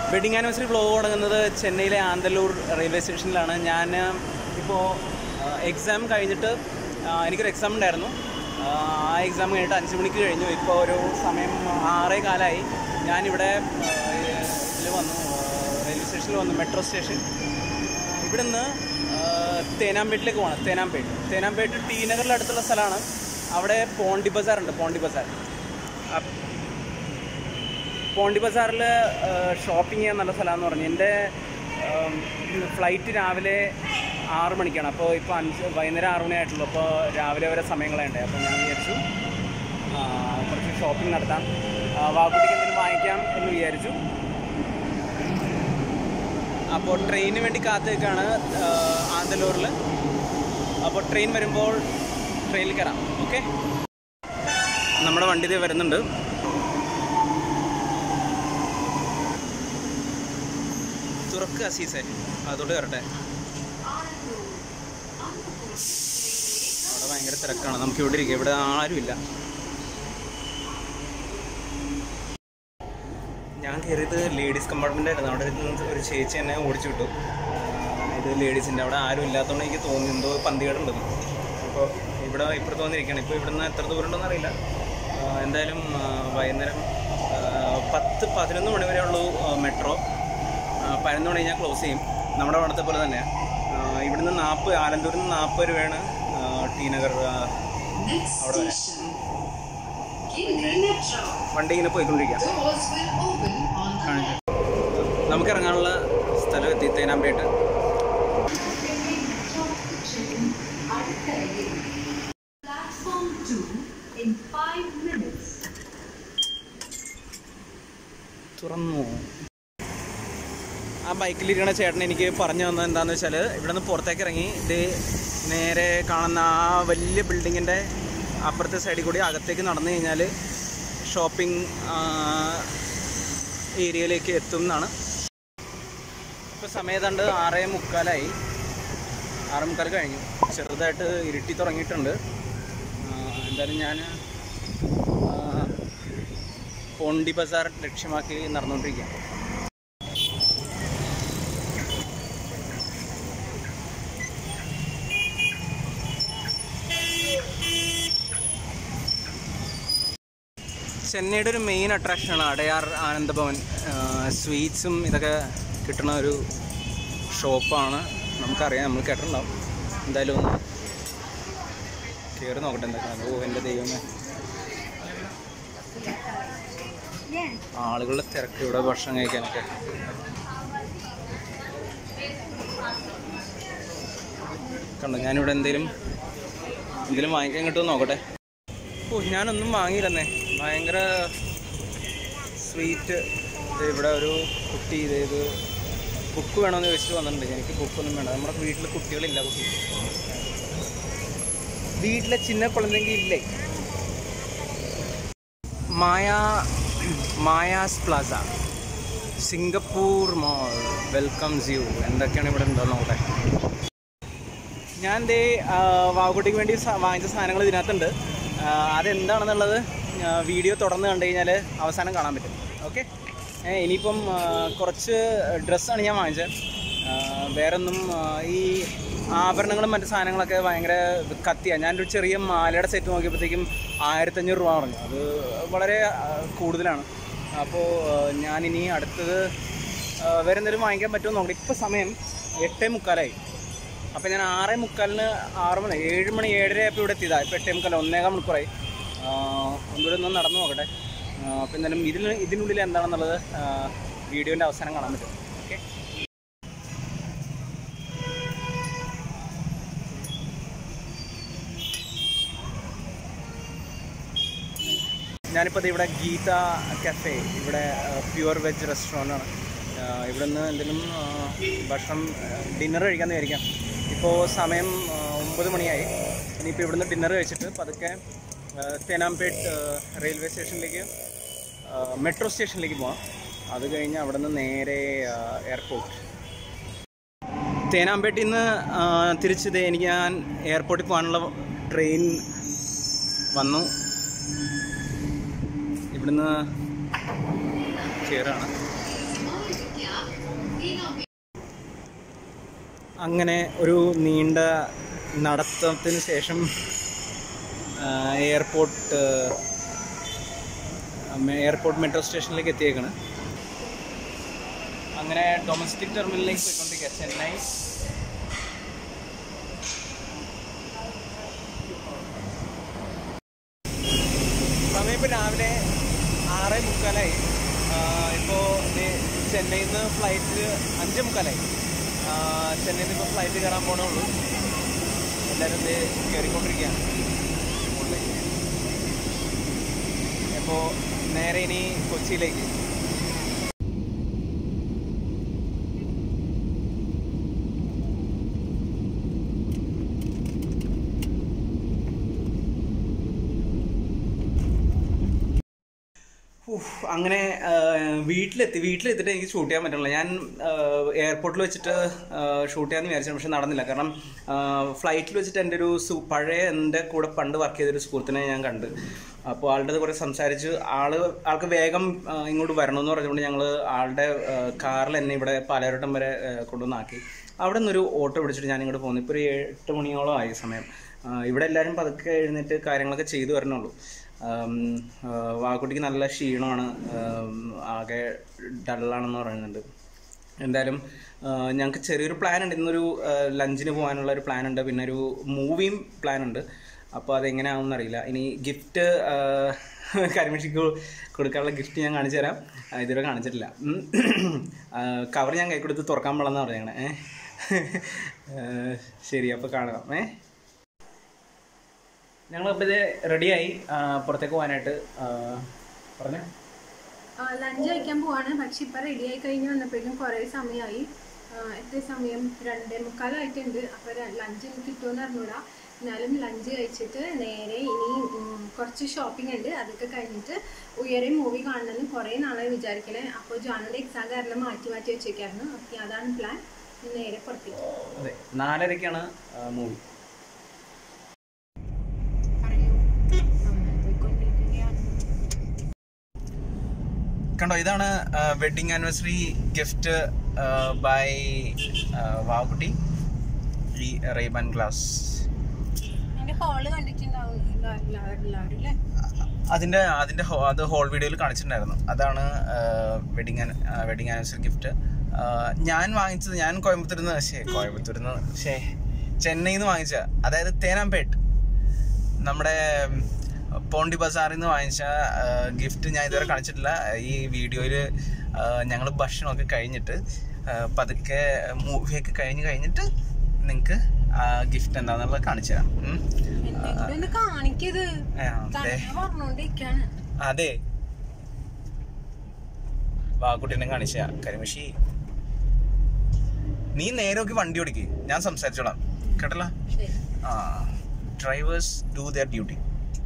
Wedding anniversary vlog തുടങ്ങുന്നത് ചെന്നൈയിലെ ആന്തല്ലൂർ railway സ്റ്റേഷനിലാണ് ഞാൻ ഇപ്പോൾ എക്സാം കഴിഞ്ഞിട്ട് ആ, എനിക്കൊരു എക്സാം ഉണ്ടായിരുന്നു ആ, ആ എക്സാം കഴിഞ്ഞിട്ട് അഞ്ച് മണിക്ക് കഴിഞ്ഞു ഇപ്പോൾ ഒരു സമയം ആറേ കാലമായി ഞാനിവിടെ ഇതിൽ വന്നു ആ, റെയിൽവേ സ്റ്റേഷനിൽ വന്നു മെട്രോ സ്റ്റേഷൻ ഇവിടുന്ന് ആ, തേനാമ്പേട്ടിലേക്ക് പോകണം തേനാമ്പേട്ട് തേനാമ്പേട്ട് ടി നഗറിൽ അടുത്തുള്ള സ്ഥലമാണ് അവിടെ പോണ്ടി ബസാർ ഉണ്ട് പോണ്ടി ബസാർ അപ്പ് പോണ്ടി ബസാറിൽ ഷോപ്പിംഗ് ചെയ്യാൻ നല്ല സ്ഥലമാണെന്ന് പറഞ്ഞു എൻ്റെ ഫ്ലൈറ്റ് രാവിലെ ആറ് മണിക്കാണ് അപ്പോൾ ഇപ്പോൾ അഞ്ച് വൈകുന്നേരം ആറ് മണി ആയിട്ടുള്ളൂ അപ്പോൾ രാവിലെ വരെ സമയങ്ങളുണ്ട് അപ്പോൾ ഞാൻ വിചാരിച്ചു ആ, കുറച്ച് ഷോപ്പിംഗ് നടത്താം ആ, വാക്കുട്ടിക്ക് എന്തെങ്കിലും വാങ്ങിക്കാം എന്ന് വിചാരിച്ചു അപ്പോൾ ട്രെയിനിന് വേണ്ടി കാത്തു നിൽക്കുകയാണ് ആന്തല്ലൂരിൽ അപ്പോൾ ട്രെയിൻ വരുമ്പോൾ ട്രെയിനിൽ കയറാം ഓക്കെ നമ്മുടെ വണ്ടി ഇതേ വരുന്നുണ്ട് തുറക്ക് അസീസെ അതോട് കയറട്ടെ അവിടെ ഭയങ്കര തിരക്കാണ് നമുക്ക് ഇവിടെ ഇരിക്കാം ഇവിടെ ആരുമില്ല ഞാൻ കയറിയത് ലേഡീസ് കമ്പാർട്ട്മെൻ്റ് ആയിരുന്നു അവിടെ ഇരുന്ന് ഒരു ചേച്ചി എന്നെ ഓടിച്ചു വിട്ടു ആ, ഇത് ലേഡീസിൻ്റെ അവിടെ ആരും ഇല്ലാത്തതുകൊണ്ട് എനിക്ക് തോന്നി എന്തോ പന്തികേടുണ്ടെന്ന് അപ്പോൾ ഇവിടെ ഇപ്പുറത്ത് വന്നിരിക്കുകയാണ് ഇപ്പോൾ ഇവിടുന്ന് എത്ര ദൂരം ഉണ്ടെന്ന് അറിയില്ല ആ, എന്തായാലും ആ, വൈകുന്നേരം ആ, പത്ത് പതിനൊന്ന് മണി വരെ ഉള്ളൂ മെട്രോ പതിനൊന്ന് മണി കഴിഞ്ഞാൽ ക്ലോസ് ചെയ്യും നമ്മുടെ അവിടുത്തെ പോലെ തന്നെ ആ, ഇവിടുന്ന് നാൽപ്പത് ആലന്തൂരിൽ നിന്ന് നാൽപ്പത് രൂപയാണ് ആ, ടി നഗർ ആ, Next അവിടെ വരെ station, Gindi Metro. വണ്ടി ഇങ്ങനെ പോയിക്കൊണ്ടിരിക്കുക Doors will open on the കാണിച്ചു നമുക്ക് ഇറങ്ങാനുള്ള സ്ഥലം എത്തി തേനാമ്പേട്ട് platform 2 in 5 minutes. തുറന്നു ആ ബൈക്കിലിരിക്കണ ചേട്ടൻ എനിക്ക് പറഞ്ഞു തന്നത് എന്താണെന്ന് വെച്ചാൽ ഇവിടെ നിന്ന് പുറത്തേക്ക് ഇറങ്ങി ഇത് നേരെ കാണുന്ന ആ വലിയ ബിൽഡിങ്ങിൻ്റെ അപ്പുറത്തെ സൈഡിൽ കൂടി അകത്തേക്ക് നടന്നു കഴിഞ്ഞാൽ ഷോപ്പിംഗ് ഏരിയയിലേക്ക് എത്തും എന്നാണ് ഇപ്പോൾ സമയം ഏതാണ്ട് ആറേ മുക്കാലായി ആറേ മുക്കാൽ കഴിഞ്ഞു ചെറുതായിട്ട് ഇരുട്ടി തുടങ്ങിയിട്ടുണ്ട് ആ, എന്തായാലും ഞാൻ പോണ്ടി ബസാർ ലക്ഷ്യമാക്കി നടന്നുകൊണ്ടിരിക്കുക ചെന്നൈയുടെ ഒരു മെയിൻ അട്രാക്ഷനാണ് അടയാർ ആനന്ദഭവൻ സ്വീറ്റ്സും ഇതൊക്കെ കിട്ടുന്ന ഒരു ഷോപ്പാണ് നമുക്കറിയാം നമ്മൾ കേട്ടിട്ടുണ്ടാവും എന്തായാലും ഒന്ന് കയറി നോക്കട്ടെ എന്തൊക്കെയാണ് ഓ എൻ്റെ ദൈവമേ ആളുകളുടെ തിരക്ക് ഇവിടെ ഭക്ഷണം കഴിക്കാനൊക്കെ കണ്ടോ ഞാനിവിടെ എന്തെങ്കിലും എന്തെങ്കിലും വാങ്ങിക്കാൻ കിട്ടുമോ നോക്കട്ടെ ഓ ഞാനൊന്നും വാങ്ങിയില്ലെന്നേ ഭയങ്കര സ്വീറ്റ് ഇവിടെ ഒരു കുട്ടി ഇത് ഇത് ബുക്ക് വേണമെന്ന് ചോദിച്ചിട്ട് വന്നിട്ടുണ്ട് എനിക്ക് ബുക്കൊന്നും വേണ്ട നമ്മുടെ വീട്ടിൽ കുട്ടികളില്ല കുട്ടി വീട്ടിലെ ചിന്ന കുളന്തെങ്കിൽ ഇല്ലേ Maya Maya's plaza Singapore mall welcomes you എന്തൊക്കെയാണ് ഇവിടെ ഉണ്ടോ നോക്കട്ടെ ഞാൻ ദേ ആ, വാവുകുട്ടിക്ക് വേണ്ടി സ- വാങ്ങിച്ച സാധനങ്ങൾ ഇതിനകത്തുണ്ട് ആ, അതെന്താണെന്നുള്ളത് ആ, വീഡിയോ തുടർന്ന് കണ്ടു കഴിഞ്ഞാൽ അവസാനം കാണാൻ പറ്റും ഓക്കെ ഇനിയിപ്പം ആ, കുറച്ച് ഡ്രസ്സാണ് ഞാൻ വാങ്ങിച്ചത് ആ, വേറൊന്നും ആ, ഈ ആഭരണങ്ങളും മറ്റു സാധനങ്ങളൊക്കെ ഭയങ്കര കത്തിയാണ് ഞാനൊരു ചെറിയ മാലയുടെ സെറ്റ് നോക്കിയപ്പോഴത്തേക്കും ആയിരത്തഞ്ഞൂറ് രൂപ പറഞ്ഞു അത് വളരെ ആ, കൂടുതലാണ് അപ്പോൾ ഞാനിനി അടുത്തത് ആ, വേറെ എന്തെങ്കിലും വാങ്ങിക്കാൻ പറ്റുമോ നോക്കട്ടെ ഇപ്പോൾ സമയം എട്ടേ മുക്കാലായി അപ്പോൾ ഞാൻ ആറേ മുക്കാലിന് ആറ് മണി ഏഴ് മണി ഏഴര ആയപ്പോൾ ഇവിടെ എത്തിയതാണ് ഇപ്പോൾ എട്ടേ മുക്കാൽ ഒന്നേകാൽ മണിക്കൂറായി ആ, ഒന്നുകൂടെ ഒന്ന് നടന്നു നോക്കട്ടെ അപ്പോൾ എന്തായാലും ഇതിന് ഇതിനുള്ളിൽ എന്താണെന്നുള്ളത് വീഡിയോൻ്റെ അവസാനം കാണാൻ പറ്റും ഓക്കെ ഞാനിപ്പോൾ ദേ ഇവിടെ ഗീത കഫേ ഇവിടെ പ്യുവർ വെജ് റെസ്റ്റോറൻ്റ് ആണ് ഇവിടെ നിന്ന് എന്തെങ്കിലും ആ, ഭക്ഷണം ഡിന്നർ കഴിക്കാമെന്ന് വിചാരിക്കാം ഇപ്പോൾ സമയം ആ, ഒമ്പത് മണിയായി ഇനിയിപ്പോൾ ഇവിടുന്ന് ഡിന്നർ കഴിച്ചിട്ട് പതുക്കെ ആ, തേനാംപേട്ട് ആ, റെയിൽവേ സ്റ്റേഷനിലേക്ക് ആ, മെട്രോ സ്റ്റേഷനിലേക്ക് പോകാം അത് കഴിഞ്ഞ് അവിടെ നിന്ന് നേരെ ആ, എയർപോർട്ട് തേനാമ്പേട്ടിൽ നിന്ന് ആ, തിരിച്ച് ദേ എനിക്ക് ഞാൻ എയർപോർട്ടിൽ പോകാനുള്ള ട്രെയിൻ വന്നു ഇവിടുന്ന് കയറാണ് അങ്ങനെ ഒരു നീണ്ട നടത്തത്തിന് ശേഷം ആ, എയർപോർട്ട് ആ, എയർപോർട്ട് മെട്രോ സ്റ്റേഷനിലേക്ക് എത്തിയേക്കാണ് അങ്ങനെ ഡൊമസ്റ്റിക് ടെർമിനലിലേക്ക് പോയിക്കൊണ്ടിരിക്കുക ചെന്നൈ സമയം ഇപ്പോൾ രാവിലെ ആറ് മുക്കാലായി ഇപ്പോൾ ചെന്നൈയിൽ നിന്ന് ഫ്ലൈറ്റ് അഞ്ച് മുക്കാലായി ആ, ചെന്നൈയിൽ നിന്ന് ഇപ്പോൾ ഫ്ലൈറ്റ് കയറാൻ പോണേ ഉള്ളൂ എല്ലാവരും ഇത് കയറിക്കൊണ്ടിരിക്കുകയാണ് മുകളിലേക്ക് അപ്പോൾ നേരെ ഇനി കൊച്ചിയിലേക്ക് ഉഫ്, അങ്ങനെ ആ, വീട്ടിലെത്തി വീട്ടിലെത്തിയിട്ട് എനിക്ക് ഷൂട്ട് ചെയ്യാൻ പറ്റുള്ളൂ ഞാൻ എയർപോർട്ടിൽ വെച്ചിട്ട് ഷൂട്ട് ചെയ്യാമെന്ന് വിചാരിച്ചു പക്ഷെ നടന്നില്ല കാരണം ഫ്ലൈറ്റിൽ വെച്ചിട്ട് എൻ്റെ ഒരു സു പഴയ എൻ്റെ കൂടെ പണ്ട് വർക്ക് ചെയ്തൊരു സുഹൃത്തിനെ ഞാൻ കണ്ട് അപ്പോൾ ആളുടെ അടുത്ത് കുറേ സംസാരിച്ച് ആള് ആൾക്ക് വേഗം ആ, ഇങ്ങോട്ട് വരണമെന്ന് പറഞ്ഞുകൊണ്ട് ഞങ്ങൾ ആളുടെ കാറിൽ എന്നെ ഇവിടെ പാലാരോട്ടം വരെ ആ, കൊണ്ടുവന്നാക്കി അവിടെ നിന്നൊരു ഓട്ടോ പിടിച്ചിട്ട് ഞാൻ ഇങ്ങോട്ട് പോകുന്നു ഇപ്പോൾ ഒരു എട്ട് മണിയോളം ആയി സമയം ആ, ഇവിടെ എല്ലാവരും പതുക്കെ എഴുന്നേറ്റ് കാര്യങ്ങളൊക്കെ ചെയ്തു വരണുള്ളൂ ആം, ആ, വാക്കുട്ടിക്ക് നല്ല ക്ഷീണമാണ് ആം, ആകെ ഡള്ളാണെന്ന് പറയുന്നുണ്ട് എന്തായാലും ഞങ്ങൾക്ക് ചെറിയൊരു പ്ലാൻ ഉണ്ട് ഇന്നൊരു ആ, ലഞ്ചിന് പോകാനുള്ള ഒരു പ്ലാൻ ഉണ്ട് പിന്നെ ഒരു മൂവിയും പ്ലാൻ ഉണ്ട് അപ്പോൾ അതെങ്ങനെയാണെന്ന് അറിയില്ല ഇനി ഗിഫ്റ്റ് കരിമിഷിക്ക് കൊടുക്കാനുള്ള ഗിഫ്റ്റ് ഞാൻ കാണിച്ചു തരാം ആ, ഇതുവരെ കാണിച്ചിട്ടില്ല കവർ ഞാൻ കൈ കൊടുത്ത് തുറക്കാൻ പാടില്ലെന്ന് പറഞ്ഞേ ഏ ശരി അപ്പോൾ കാണാം ഏ ഞങ്ങളപ്പോൾ ഇത് റെഡിയായി പുറത്തേക്ക് പോകാനായിട്ട് പറഞ്ഞേ ലഞ്ച് കഴിക്കാൻ പോവാണ് പക്ഷെ ഇപ്പൊ റെഡി ആയി കഴിഞ്ഞ് വന്നപ്പോഴേക്കും കുറെ സമയമായി ആ, എത്ര സമയം രണ്ടേ മുക്കാലായിട്ടുണ്ട് അപ്പൊ ലഞ്ച് എനിക്ക് കിട്ടുമെന്ന് അറിഞ്ഞൂടാ എന്നാലും ലഞ്ച് കഴിച്ചിട്ട് നേരെ ഇനി ഉം, കുറച്ച് ഷോപ്പിംഗ് ഉണ്ട് അതൊക്കെ കഴിഞ്ഞിട്ട് ഉയരെ മൂവി കാണണമെന്ന് കുറേ നാളായി വിചാരിക്കണേ അപ്പോൾ ജാനുടെ എക്സാം കാരണം മാറ്റി മാറ്റി വെച്ചേക്കായിരുന്നു ഓക്കെ അതാണ് പ്ലാൻ നേരെ പുറത്തേക്ക് അതെ നാലരയ്ക്കാണ് മൂവി പറയൂ പോയിക്കൊണ്ടിരിക്കുകയാണ് കണ്ടോ ഇതാണ് വെഡിങ് ആനിവേഴ്സറി ഗിഫ്റ്റ് ബൈ വാവുകുട്ടി ഈ റേബൻ ഗ്ലാസ് അതിന്റെ ഹോള് കണ്ടിട്ടുണ്ടാവും എല്ലാവരും എല്ലാവരും അല്ലേ അതിൻ്റെ അതിൻ്റെ ഹോ- അത് ഹോൾ വീഡിയോയിൽ കാണിച്ചിട്ടുണ്ടായിരുന്നു അതാണ് വെഡിങ് വെഡിങ് ആനിവേഴ്സറി ഗിഫ്റ്റ് ഞാൻ വാങ്ങിച്ചത് ഞാൻ കോയമ്പത്തൂരിൽ നിന്ന് ശേ കോയമ്പത്തൂരിൽ നിന്ന് ശേ ചെന്നൈയിൽ നിന്ന് വാങ്ങിച്ച അതായത് തേനാമ്പേട്ട് നമ്മുടെ ഉം, പോണ്ടി ബസാറിൽ നിന്ന് വാങ്ങിച്ച ഗിഫ്റ്റ് ഞാൻ ഇതുവരെ കാണിച്ചിട്ടില്ല ഈ വീഡിയോയിൽ ഞങ്ങൾ ഭക്ഷണമൊക്കെ കഴിഞ്ഞിട്ട് ആ, പതുക്കെ മൂവിയൊക്കെ കഴിഞ്ഞ് കഴിഞ്ഞിട്ട് നിങ്ങൾക്ക് ഗിഫ്റ്റ് എന്താണെന്നുള്ളത് കാണിച്ചു തരാം ഉം. എന്തെങ്കിലും ഒന്ന് കാണിക്കത് ആ, അതെ തന്നെ പറഞ്ഞോണ്ടിരിക്കാണ് അതെ വാക്കുട്ടിനെ കാണിച്ച കരിമഷി നീ നേരെ നോക്കി വണ്ടി ഓടിക്ക് ഞാൻ സംസാരിച്ചോളാം കേട്ടല്ലോ ശരി ആ drivers do their duty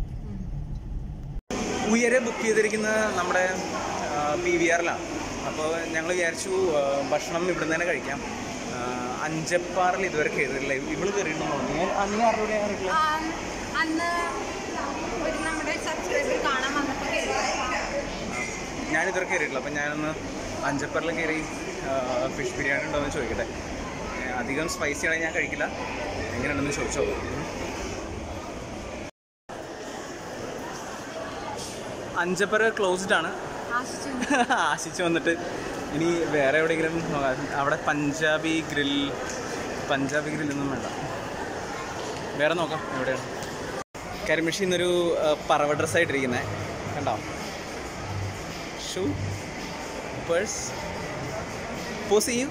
Uyare book ചെയ്തിരിക്കുന്ന നമ്മുടെ പി വി ആറിലാണ് അപ്പോൾ ഞങ്ങൾ വിചാരിച്ചു ആ, ഭക്ഷണം ഇവിടുന്ന് തന്നെ കഴിക്കാം ആ, അഞ്ചപ്പാറിൽ ഇതുവരെ കയറിയില്ല ഇവള് കയറിയിട്ടുണ്ടോ നീ അന്ന് ആരുടെ കയറിയിട്ടില്ല ആ, അന്ന് ഒരു നമ്മുടെ സബ്സ്ക്രൈബർ കാണാൻ വന്നപ്പോ കേറി. ഞാൻ ഇതുവരെ കയറിയിട്ടില്ല അപ്പം ഞാനൊന്ന് അഞ്ചപ്പറിൽ കയറി ഫിഷ് ബിരിയാണി ഉണ്ടോ എന്ന് ചോദിക്കട്ടെ ഏ, അധികം സ്പൈസി ആണെങ്കിൽ ഞാൻ കഴിക്കില്ല എങ്ങനെയുണ്ടെന്ന് ചോദിച്ചോ അഞ്ചപ്പറ ക്ലോസ്ഡ് ആണ് ആശിച്ചു ആശിച്ച് വന്നിട്ട് ഇനി വേറെ എവിടെയെങ്കിലും നോക്കാം. അവിടെ പഞ്ചാബി ഗ്രിൽ പഞ്ചാബി ഗ്രില്ലൊന്നും വേണ്ട വേറെ നോക്കാം എവിടെയാണ് കരിമിഷി എന്നൊരു പറവ ഡ്രസ്സായിട്ടിരിക്കുന്നത് കണ്ടോ ഷൂ പേഴ്സ് പോസ് ചെയ്യൂ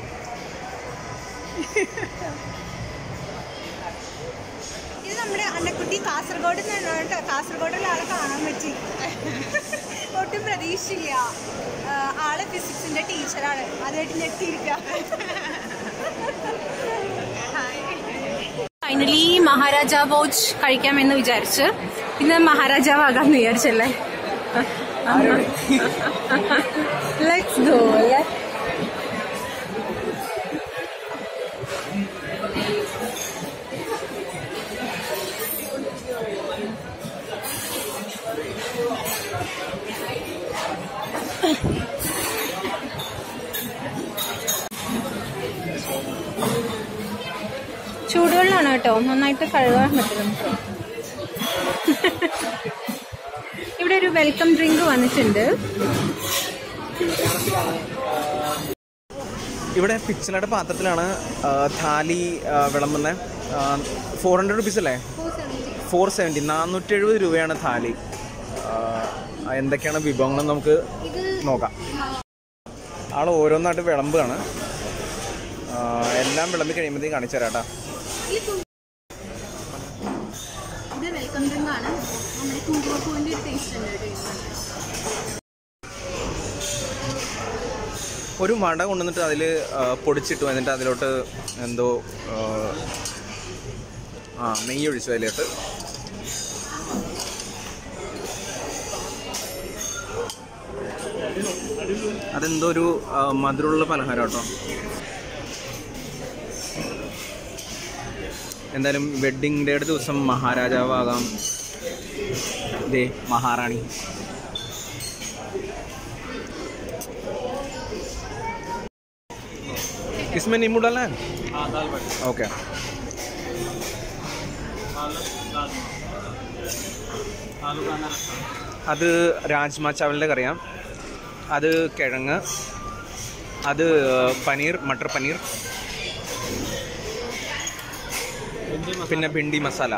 ഇത് നമ്മുടെ അന്നക്കുട്ടി കാസർഗോഡ് നിന്നാണ് കേട്ടോ കാസർഗോഡുള്ള ആളെ കാണാൻ പറ്റി ഒട്ടും പ്രതീക്ഷയില്ല ആ, ആള് ഫിസിക്സിന്റെ ടീച്ചറാണ് അതായിട്ട് ഞെട്ടിയിരിക്കുക ഫൈനലി മഹാരാജ വോച്ച് കഴിക്കാമെന്ന് വിചാരിച്ച് ഇന്ന് മഹാരാജാവാകാന്ന് വിചാരിച്ചല്ലേ ലെറ്റ്സ് ഗോ അല്ലേ കേട്ടോ നന്നായിട്ട് കഴുകാൻ പറ്റും നമുക്ക് ഇവിടെ ഒരു വെൽക്കം ഡ്രിങ്ക് വന്നിട്ടുണ്ട് ഇവിടെ പിച്ചളയുടെ പാത്രത്തിലാണ് ആ, താലി ആ, വിളമ്പുന്നത് ഫോർ ഹൺഡ്രഡ് റുപ്പീസ് അല്ലേ ഫോർ സെവൻറ്റി നാനൂറ്റി എഴുപത് രൂപയാണ് താലി ആ, എന്തൊക്കെയാണ് വിഭവങ്ങൾ നമുക്ക് ഇത് നോക്കാം ആൾ ഓരോന്നായിട്ട് വിളമ്പുകയാണ് ആ, എല്ലാം വിളമ്പി കഴിയുമ്പോഴത്തേക്കും കാണിച്ചു തരാം കേട്ടോ ഇത് വെൽക്കം ഡ്രിങ്ക് ആണ് നമ്മുടെ കുങ്കുമപ്പൂവിന്റെ ഒരു ടേസ്റ്റ് ഉണ്ട് കേട്ടോ ഇതിനകത്ത്. ഒരു വട കൊണ്ടുവന്നിട്ട് അതിൽ പൊടിച്ചിട്ടു എന്നിട്ട് അതിലോട്ട് എന്തോ ആ, ആ നെയ്യ് ഒഴിച്ചു അതിലോട്ട് അതെന്തോ ഒരു ആ, മധുരമുള്ള പലഹാരം കേട്ടോ എന്തായാലും വെഡ്ഡിങ് ഡേയുടെ ദിവസം മഹാരാജാവാകാം ദേ മഹാറാണി इसमें नींबू डालना है ओके അത് രാജ്മ ചാവലിൻ്റെ കറിയാം അത് കിഴങ്ങ് അത് പനീർ മട്ടർ പനീർ പിന്നെ ഭിണ്ടി മസാല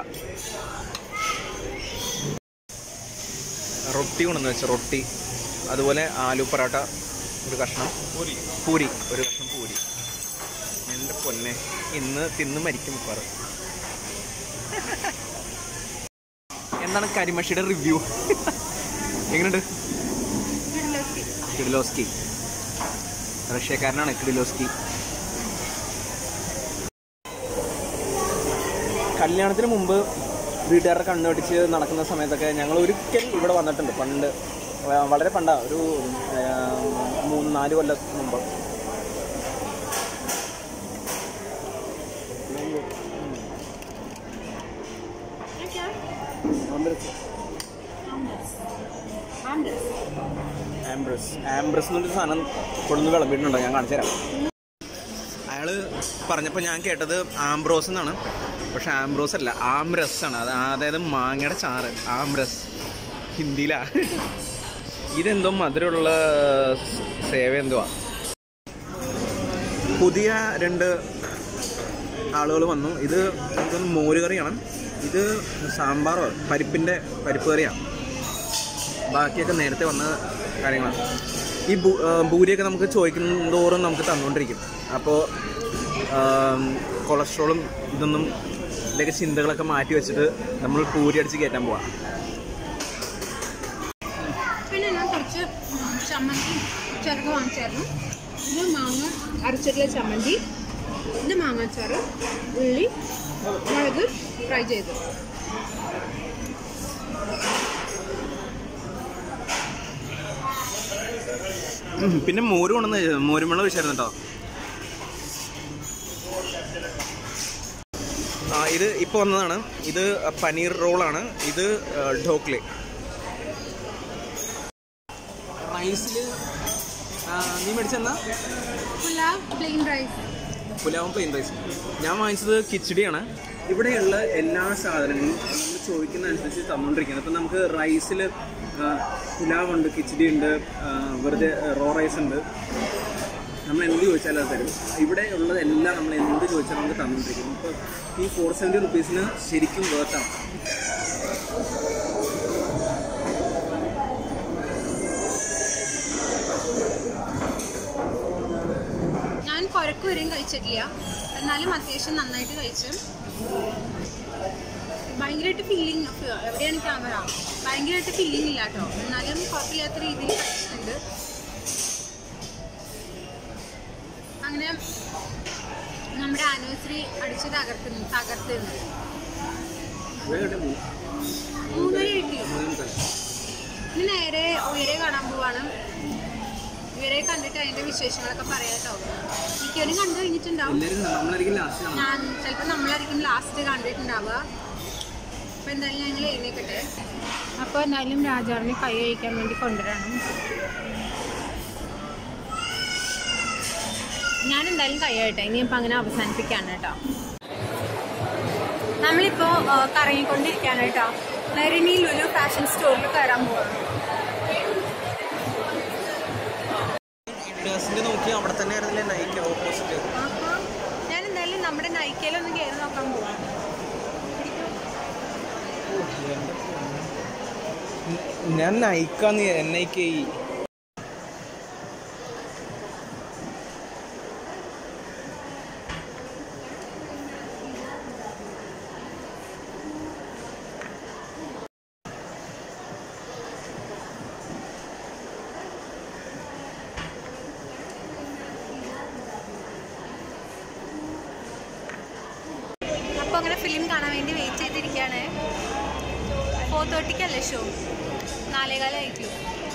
റൊട്ടി കൊണ്ടെന്ന് വെച്ച റൊട്ടി അതുപോലെ ആലു പൊറോട്ട ഒരു കഷ്ണം പൂരി പൂരി ഒരു കഷ്ണം പൂരി എൻ്റെ പൊന്നെ ഇന്ന് തിന്ന് മരിക്കും മിക്കവാറും എന്താണ് കരിമഷിയുടെ റിവ്യൂ എങ്ങനെയുണ്ട് കിഡിലോസ്കി റഷ്യക്കാരനാണ് കിഡിലോസ്കി കല്യാണത്തിന് മുമ്പ് വീട്ടുകാരുടെ കണ്ണുപിടിച്ച് നടക്കുന്ന സമയത്തൊക്കെ ഞങ്ങൾ ഒരിക്കൽ ഇവിടെ വന്നിട്ടുണ്ട് പണ്ട് വ- വളരെ പണ്ടാ ഒരു ആ, മൂന്ന് നാല് കൊല്ലം മുമ്പ് ആംബ്രസ് ആംബ്രസ് എന്നൊരു സാധനം കൊണ്ടുവന്ന് വിളമ്പിയിട്ടുണ്ടോ ഞാൻ കാണിച്ചു തരാം അയാള് പറഞ്ഞപ്പോൾ ഞാൻ കേട്ടത് ആംബ്രോസ് എന്നാണ് പക്ഷെ ആംബ്രോസ് അല്ല ആംറസ് ആണ് അത് അതായത് മാങ്ങയുടെ ചാറ് ആംറസ് ഹിന്ദിയിലാ ഇതെന്തോ മധുരമുള്ള സേവ എന്തുവാ പുതിയ രണ്ട് ആളുകൾ വന്നു ഇത് എനിക്കൊന്ന് മോര് കറിയാണ് ഇത് സാമ്പാറോ പരിപ്പിൻ്റെ പരിപ്പ് കറിയാണ് ബാക്കിയൊക്കെ നേരത്തെ വന്ന കാര്യങ്ങളാണ് ഈ ബൂ- ആ, ഭൂരിയൊക്കെ നമുക്ക് ചോദിക്കുന്നതോറും നമുക്ക് തന്നുകൊണ്ടിരിക്കും അപ്പോൾ കൊളസ്ട്രോളും ഇതൊന്നും ഇതിലേക്ക് ചിന്തകളൊക്കെ മാറ്റി വെച്ചിട്ട് നമ്മൾ പൂരി അടിച്ച് കയറ്റാൻ പോവാം പിന്നെ ഞാൻ കുറച്ച് ചമ്മന്തി ചെറുത് വാങ്ങിച്ചായിരുന്നു ഇത് മാങ്ങ അരച്ചിട്ടുള്ള ചമ്മന്തി ഇത് മാങ്ങാച്ചാറ് ഉള്ളി മുളക് ഫ്രൈ ചെയ്തു ഉം, പിന്നെ മോര് കൊണ്ടുവന്ന് മോരുമുള്ള വിഷയമായിരുന്നു കേട്ടോ ആ ഇത് ഇപ്പോൾ വന്നതാണ് ഇത് പനീർ റോളാണ് ഇത് ഢോക്ലെ റൈസിൽ നീ മേടിച്ചെന്നാ പുലാവ് പ്ലെയിൻ റൈസ് പുലാവും പ്ലെയിൻ റൈസ് ഞാൻ വാങ്ങിച്ചത് കിച്ചടിയാണ് ഇവിടെയുള്ള എല്ലാ സാധനങ്ങളും നമ്മൾ ചോദിക്കുന്ന അനുസരിച്ച് തന്നുകൊണ്ടിരിക്കുന്നത് ഇപ്പം നമുക്ക് റൈസിൽ പുലാവുണ്ട് കിച്ചടി ഉണ്ട് ആ, വെറുതെ റോ റൈസ് ഉണ്ട് നമ്മൾ എന്ത് ചോദിച്ചാലും അത് തരും ഇവിടെ ഉള്ളതെല്ലാം നമ്മൾ എന്ത് ചോദിച്ചാലും നമുക്ക് തന്നുകൊണ്ടിരിക്കും ഇപ്പോൾ ഈ ഫോർ സെവൻറ്റി റുപ്പീസിന് ശരിക്കും വേർത്താണ് ഞാൻ കുരക്ക് വരെയും കഴിച്ചിട്ടില്ല എന്നാലും അത്യാവശ്യം നന്നായിട്ട് കഴിച്ചു ഭയങ്കരമായിട്ട് ഫീലിംഗ് എവിടെയാണ് ക്യാമറ ഭയങ്കരമായിട്ട് ഫീലിംഗ് ഇല്ല കേട്ടോ എന്നാലും കുഴപ്പമില്ലാത്ത രീതിയിൽ കഴിച്ചിട്ടുണ്ട് അങ്ങനെ നമ്മുടെ ആനിവേഴ്സറി അടിച്ച് തകർക്കുന്നു തകർത്തുന്നു മൂന്നര കിട്ടി ഇനി നേരെ ഉയരെ കാണാൻ പോവാണ് ഉയരെ കണ്ടിട്ട് അതിന്റെ വിശേഷങ്ങളൊക്കെ പറയാം കേട്ടോ മിക്കവരും കണ്ടു കഴിഞ്ഞിട്ടുണ്ടാവും എല്ലാവരും നമ്മളായിരിക്കും ലാസ്റ്റ് കാണാം ഞാൻ ചിലപ്പോൾ നമ്മളായിരിക്കും ലാസ്റ്റ് കണ്ടിട്ടുണ്ടാവുക അപ്പോൾ എന്തായാലും ഞങ്ങൾ എഴുന്നേക്കട്ടെ അപ്പോൾ എന്തായാലും രാജാവിനെ കൈ കഴിക്കാൻ വേണ്ടി കൊണ്ടുവരണം ഞാൻ എന്തായാലും കൈ കഴിട്ടെ ഇനി ഇപ്പം അങ്ങനെ അവസാനിപ്പിക്കാണ് കേട്ടോ നമ്മളിപ്പോ ആ, കറങ്ങിക്കൊണ്ടിരിക്കുകയാണ് കേട്ടോ മെറിനി ലുലു ഫാഷൻ സ്റ്റോറിൽ കയറാൻ പോവാണ് ബസ്സിന്റെ നോക്കി അവിടെ തന്നെ ആയിരുന്നില്ലേ നൈറ്റ് ഓപ്പോസിറ്റ് ഞാൻ എന്തായാലും നമ്മുടെ നൈക്കയിലൊന്ന് കയറി നോക്കാൻ പോവാം ഞാൻ നയിക്കാന്ന് എൻ ഐ കെ ഇ അപ്പൊ അങ്ങനെ ഫിലിം കാണാൻ വേണ്ടി വെയിറ്റ് ചെയ്തിരിക്കുകയാണ് ഫോർ തേർട്ടിക്കല്ലേ ഷോ നാലേകാലായിരിക്കും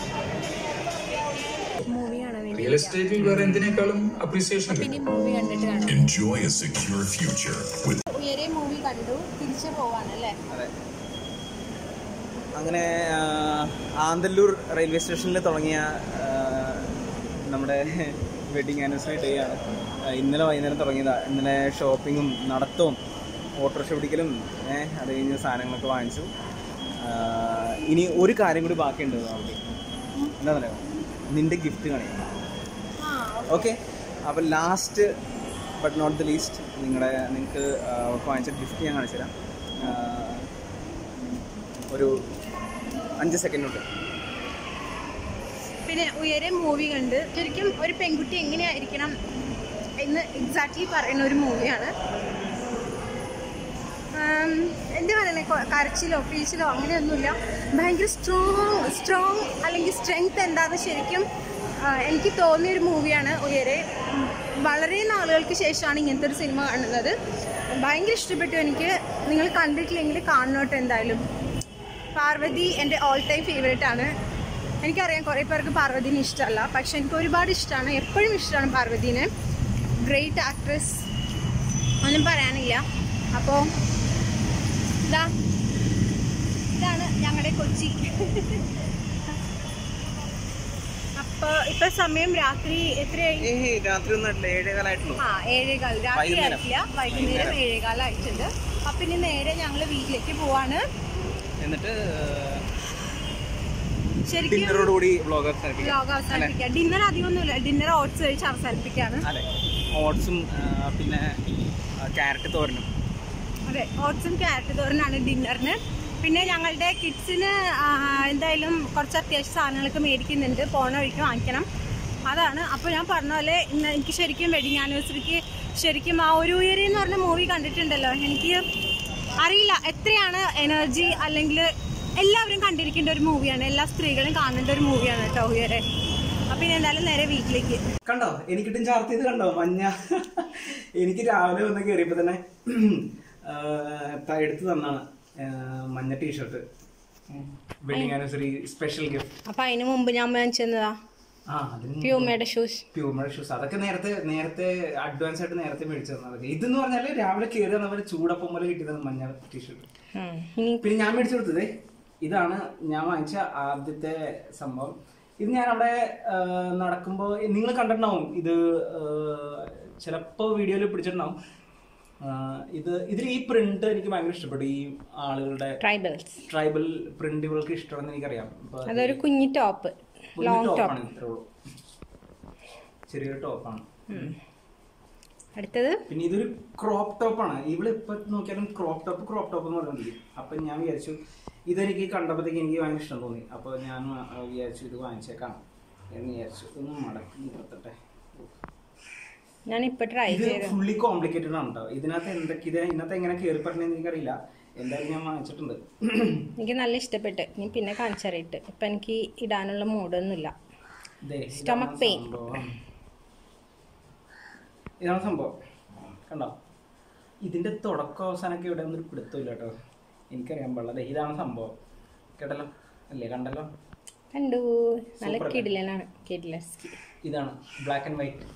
മൂവി കാണാൻ വേണ്ടി റിയൽ എസ്റ്റേറ്റിൽ വേറെ എന്തിനേക്കാളും അപ്രീസിയേഷൻ കിട്ടും പിന്നെ മൂവി കണ്ടിട്ട് കാണാം Enjoy a secure future with Uyare movie കണ്ടു തിരിച്ചു പോവാണ് അല്ലേ അതെ അങ്ങനെ ആ, ആന്തല്ലൂർ റെയിൽവേ സ്റ്റേഷനിൽ തുടങ്ങിയ ആ, നമ്മുടെ വെഡിങ് ആനിവേഴ്സറി ഡേ ആണ് ആ, ഇന്നലെ വൈകുന്നേരം തുടങ്ങിയതാണ് ഇന്നലെ ഷോപ്പിങ്ങും നടത്തവും ഓട്ടോറിക്ഷ പിടിക്കലും ഏഹ് അത് കഴിഞ്ഞ് സാധനങ്ങളൊക്കെ വാങ്ങിച്ചു ആ, ഇനി ഒരു കാര്യം കൂടി ബാക്കിയുണ്ട് നമുക്ക് എന്താ പറയുക നിന്റെ ഗിഫ്റ്റ് കാണിക്കാം ആ ഓക്കെ അപ്പോൾ last but not the least നിങ്ങളുടെ നിങ്ങൾക്ക് അവർക്ക് വാങ്ങിച്ച ഗിഫ്റ്റ് ഞാൻ കാണിച്ചു തരാം ആ, ഒരു അഞ്ച് സെക്കൻഡ് ഉണ്ട് പിന്നെ ഉയരെ മൂവി കണ്ട് ശരിക്കും ഒരു പെൺകുട്ടി എങ്ങനെയായിരിക്കണം എന്ന് എക്സാക്ട്ലി പറയുന്ന ഒരു മൂവിയാണ് എന്താ പറയണേ കൊ- കരച്ചിലോ പീച്ചിലോ അങ്ങനെയൊന്നുമില്ല ഭയങ്കര സ്ട്രോങ് സ്ട്രോങ് അല്ലെങ്കിൽ സ്ട്രെങ്ത് എന്താണെന്ന് ശരിക്കും ആ, എനിക്ക് തോന്നിയ ഒരു മൂവിയാണ് ഉയരെ ഉം, വളരെ നാളുകൾക്ക് ശേഷമാണ് ഇങ്ങനത്തെ ഒരു സിനിമ കാണുന്നത് ഭയങ്കര ഇഷ്ടപ്പെട്ടു എനിക്ക് നിങ്ങൾ കണ്ടിട്ടില്ലെങ്കിൽ കാണണോട്ട് എന്തായാലും പാർവതി എൻ്റെ ഓൾ ടൈം ഫേവറേറ്റ് ആണ് എനിക്കറിയാം കുറേ പേർക്ക് പാർവതിനെ ഇഷ്ടമല്ല പക്ഷെ എനിക്ക് ഒരുപാട് ഇഷ്ടമാണ് എപ്പോഴും ഇഷ്ടമാണ് പാർവതിനെ ഗ്രേറ്റ് ആക്ട്രസ് ഒന്നും പറയാനില്ല അപ്പോൾ ഇതാ ഇതാണ് ഞങ്ങളുടെ കൊച്ചി അപ്പോൾ ഇപ്പൊ സമയം രാത്രി എത്രയായി ഏഹ് രാത്രി ഒന്നും ആയിട്ടില്ല ഏഴേകാലായിട്ടുള്ളൂ ആ ഏഴേകാൽ രാത്രി വൈകുന്നേരം. ആയിട്ടില്ല വൈകുന്നേരം ഏഴേകാലായിട്ടുണ്ട് അപ്പൊ ഇനി നേരെ ഞങ്ങൾ വീട്ടിലേക്ക് പോവാണ് എന്നിട്ട് ശരിക്കും ഡിന്നറോടുകൂടി വ്ളോഗ് അവസാനിപ്പിക്കാം വ്ലോഗ് അവസാനിപ്പിക്കാം ഡിന്നർ അധികമൊന്നുമില്ല ഡിന്നർ ഓട്സ് കഴിച്ച് അവസാനിപ്പിക്കാണ് അതെ ഓട്സും പിന്നെ ക്യാരറ്റ് തോരനും അതെ ഓട്സും ക്യാരറ്റ് തോരനാണ് ഡിന്നറിന് പിന്നെ ഞങ്ങളുടെ കിഡ്സിന് എന്തായാലും കുറച്ച് അത്യാവശ്യ സാധനങ്ങളൊക്കെ മേടിക്കുന്നുണ്ട് പോണ വഴിക്ക് വാങ്ങിക്കണം അതാണ് അപ്പോൾ ഞാൻ പറഞ്ഞ പോലെ ഇന്ന് എനിക്ക് ശരിക്കും വെഡിങ് ആനിവേഴ്സറിക്ക് ശരിക്കും ആ ഒരു ഉയരെ എന്ന് പറഞ്ഞ മൂവി കണ്ടിട്ടുണ്ടല്ലോ എനിക്ക് അറിയില്ല എത്രയാണ് എനർജി അല്ലെങ്കിൽ എല്ലാവരും കണ്ടിരിക്കേണ്ട ഒരു മൂവിയാണ് എല്ലാ സ്ത്രീകളും കാണേണ്ട ഒരു മൂവിയാണ് കേട്ടോ ഉയരെ അപ്പം ഇനി എന്തായാലും നേരെ വീട്ടിലേക്ക് കണ്ടോ എനിക്കിട്ടും ചാർത്തിയത് കണ്ടോ മഞ്ഞ എനിക്ക് രാവിലെ വന്ന് കയറിയപ്പോ തന്നെ ആ, ത- എടുത്തു തന്നാണ് ആ, മഞ്ഞ T shirt wedding anniversary special gift അപ്പം അതിന് മുമ്പ് ഞാൻ വാങ്ങിച്ചതാ ആ അതിന് പ്യൂമയുടെ ഷൂസ് പ്യൂമയുടെ ഷൂസ് അതൊക്കെ നേരത്തെ നേരത്തെ അഡ്വാൻസ് ആയിട്ട് നേരത്തെ മേടിച്ചു തന്നതൊക്കെ ഇതെന്ന് പറഞ്ഞാല് രാവിലെ കയറി വന്നവര് ചൂടപ്പം പോലെ കിട്ടിയതാണ് മഞ്ഞ ടീഷർട്ട് ഇനി പിന്നെ ഞാൻ മേടിച്ചു കൊടുത്തത് ഇതാണ് ഞാൻ വാങ്ങിച്ച ആദ്യത്തെ സംഭവം ഇത് ഞാൻ അവിടെ ആ, നടക്കുമ്പോൾ നിങ്ങൾ കണ്ടിട്ടുണ്ടാവും ഇത് ആ, ചിലപ്പോൾ വീഡിയോയിൽ പിടിച്ചിട്ടുണ്ടാവും ആ, ഇത് ഇതിൽ ഈ പ്രിന്റ് എനിക്ക് ഭയങ്കര ഇഷ്ടപ്പെട്ടു ഈ ആളുകളുടെ ട്രൈബൽസ് ട്രൈബൽ പ്രിന്റുകൾക്ക് ഇഷ്ടമാണെന്ന് എനിക്കറിയാം അപ്പൊ അതൊരു കുഞ്ഞി ടോപ്പ് കുഞ്ഞു ലോങ് ടോപ്പാണ് ടോപ്പ് ഇത്രേ ഉള്ളൂ ചെറിയൊരു ടോപ്പാണ് അടുത്തത് പിന്നെ ഇതൊരു ക്രോപ്പ് ടോപ്പാണ് ഇവിടെ ഇപ്പൊ നോക്കിയാലും ക്രോപ്പ് ടോപ്പ് ക്രോപ്പ് ടോപ്പ് എന്ന് പറയുന്നത് അപ്പൊ ഞാൻ വിചാരിച്ചു ഇതെനിക്ക് കണ്ടപ്പോഴത്തേക്ക് എനിക്ക് ഭയങ്കര ഇഷ്ടം തോന്നി അപ്പൊ ഞാൻ ആ, വിചാരിച്ചു ഇത് വാങ്ങിച്ചേക്കാം എന്ന് വിചാരിച്ചു ഒന്ന് മടക്കി നിർത്തട്ടെ ഞാൻ ഇപ്പൊ ട്രൈ ഇത് ചെയ്തു ഫുള്ളി കോംപ്ലിക്കേറ്റഡ് ആണ് കേട്ടോ ഇതിനകത്ത് എന്തൊക്കെ ഇത് ഇതിനകത്ത് എങ്ങനെ കയറി പറഞ്ഞെന്ന് എനിക്കറിയില്ല എന്തായാലും ഞാൻ വാങ്ങിച്ചിട്ടുണ്ട് എനിക്ക് നല്ല ഇഷ്ടപ്പെട്ട് ഇനി പിന്നെ കാണിച്ചറിയിട്ട് ഇപ്പൊ എനിക്ക് ഇടാനുള്ള മൂഡൊന്നുമില്ല ദേ, Stomach ഇതാണ് pain. സംഭവം. ഇതാണ് സംഭവം കണ്ടോ ഇതിന്റെ തുടക്കം അവസാനമൊക്കെ ഇവിടെ ഒന്നും പിടുത്തമില്ല കേട്ടോ എനിക്കറിയാൻ പാടില്ല ദേ, ഇതാണ് സംഭവം കേട്ടല്ലോ അല്ലേ കണ്ടല്ലോ കണ്ടു നല്ല Super അല്ലേ? കിടിലനാണ് കിടിലസ്കി ഇതാണ് ബ്ലാക്ക് ആൻഡ് വൈറ്റ്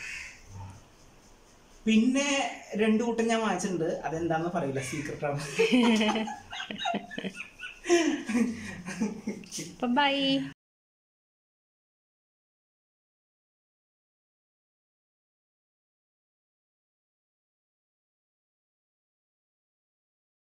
പിന്നെ രണ്ടു കൂട്ടം ഞാൻ വാങ്ങിച്ചിട്ടുണ്ട് അതെന്താന്ന് പറയില്ല സീക്രട്ട് ആണ് അപ്പൊ ബൈ